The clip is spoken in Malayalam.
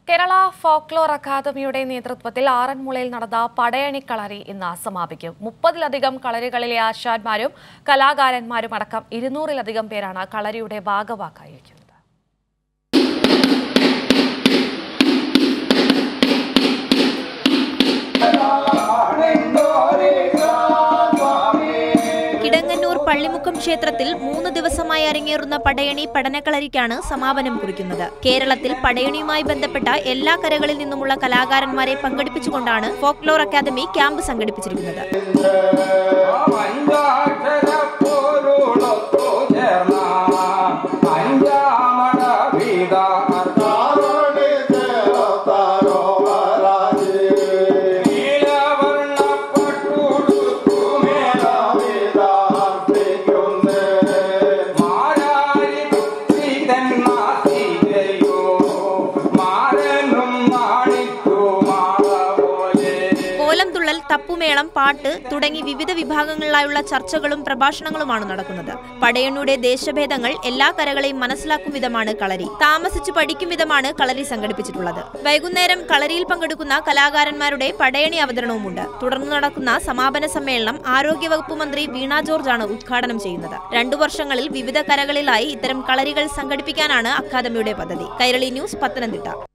കേരള ഫോക്ലോർ അക്കാദമിയുടെ നേതൃത്വത്തിൽ ആറന്മുളയിൽ നടന്ന പടയണി കളരി ഇന്ന് സമാപിക്കും മുപ്പതിലധികം കളരികളിലെ ആശാന്മാരും കലാകാരന്മാരും അടക്കം ഇരുന്നൂറിലധികം പേരാണ് കളരിയുടെ ഭാഗവാക്കായിരിക്കുന്നത് കിടങ്ങന്നൂർ പള്ളിമുക്കം ക്ഷേത്രത്തിൽ മൂന്ന് ദിവസമായി അരങ്ങേറുന്ന പടയണി പഠനക്കളരിക്കാണ് സമാപനം കുറിക്കുന്നത് കേരളത്തിൽ പടയണിയുമായി ബന്ധപ്പെട്ട എല്ലാ കരകളിൽ നിന്നുമുള്ള കലാകാരന്മാരെ പങ്കെടുപ്പിച്ചുകൊണ്ടാണ് ഫോക്ലോർ അക്കാദമി ക്യാമ്പ് സംഘടിപ്പിച്ചിരിക്കുന്നത് അഞ്ചാക്ഷര പൊരുളൊത്തു ചേർന്ന അഞ്ചാമട വീത നീലവർണ്ണപ്പട്ടുടുത്തു മാരാരി പുത്രിതന്നാസികയോ മാരനും നാണിക്കു മാള പോലെ കോലം തുള്ളൽ തപ്പുമേളം പാട്ട് തുടങ്ങി വിവിധ വിഭാഗങ്ങളിലായുള്ള ചർച്ചകളും പ്രഭാഷണങ്ങളുമാണ് നടക്കുന്നത് പടയണിയുടെ ദേശഭേദങ്ങൾ എല്ലാ കരകളെയും മനസ്സിലാക്കും വിധമാണ് കളരി താമസിച്ച് പഠിക്കും വിധമാണ് കളരി സംഘടിപ്പിച്ചിട്ടുള്ളത് വൈകുന്നേരം കളരിയിൽ പങ്കെടുക്കുന്ന കലാകാരന്മാരുടെ പടയണി അവതരണവുമുണ്ട് തുടർന്ന് നടക്കുന്ന സമാപന സമ്മേളനം ആരോഗ്യവകുപ്പ് മന്ത്രി വീണ ജോർജാണ് ഉദ്ഘാടനം ചെയ്യുന്നത് രണ്ടു വർഷങ്ങളിൽ വിവിധ കരകളിലായി ഇത്തരം കളരികൾ സംഘടിപ്പിക്കാനാണ് അക്കാദമിയുടെ പദ്ധതി കൈരളി ന്യൂസ് പത്തനംതിട്ട